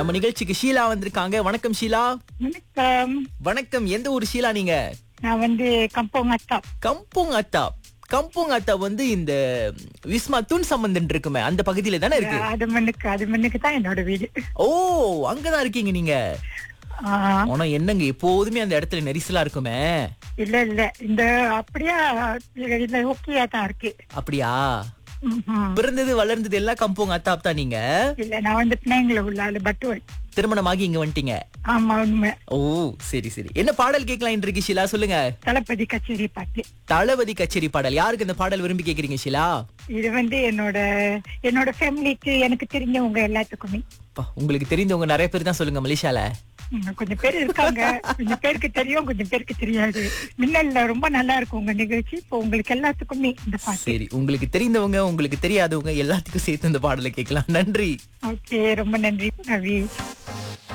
நம்ம நிகழ்ச்சிக்கு ஷீலா வந்திருக்காங்க வணக்கம் ஷீலா வணக்கம் வணக்கம் எந்த ஊர் ஷீலா நீங்க நான் வந்து கம்போங் அத்தா கம்போங் அத்தா கம்போங் அத்தா வந்து இந்த விஸ்மா தூண் சம்பந்தன் இருக்குமே அந்த பகுதியில தானே இருக்கு அது மண்ணுக்கு அது மண்ணுக்கு தான் என்னோட வீடு ஓ அங்கதான் இருக்கீங்க நீங்க ஆ, ஆனா என்னங்க எப்போதுமே அந்த இடத்துல நெரிசலா இருக்குமே இல்ல இல்ல இந்த அப்படியா இல்ல ஓகேயா தான் இருக்கு அப்படியா ம்ஹும். பிறந்தது வளர்ந்தது எல்லாம் கம்போங் அத்தாப் தான் நீங்க இல்ல நான் வந்து பிள்ளைங்கள உள்ள ஆளு பட்டுவன் திருமணமாகி இங்க வந்துட்டீங்க ஆமா உண்மை ஓ சரி சரி என்ன பாடல் கேட்கலாம் இன்றைக்கு ஷீலா சொல்லுங்க தளபதி கச்சேரி பாட்டு தளபதி கச்சேரி பாடல் யாருக்கு இந்த பாடல் விரும்பி கேக்குறீங்க ஷீலா இது வந்து என்னோட என்னோட ஃபேமிலிக்கு எனக்கு தெரிஞ்சவங்க எல்லாத்துக்குமே அப்பா, உங்களுக்கு தெரிந்தவங்க நிறைய பேர் தான் சொல்லுங்க மலேசியால ம், கொஞ்சம் பேர் இருக்காங்க கொஞ்சம் பேருக்கு தெரியும் கொஞ்சம் பேருக்கு தெரியாது மின்னல்ல ரொம்ப நல்லா இருக்கும் உங்க நிகழ்ச்சி இப்போ உங்களுக்கு எல்லாத்துக்குமே இந்த பாட்டு சரி உங்களுக்கு தெரிந்தவங்க உங்களுக்கு தெரியாதவங்க எல்லாத்துக்கும் சேர்த்து இந்த பாடலை கேட்கலாம் நன்றி ஓகே ரொம்ப நன்றி ரவி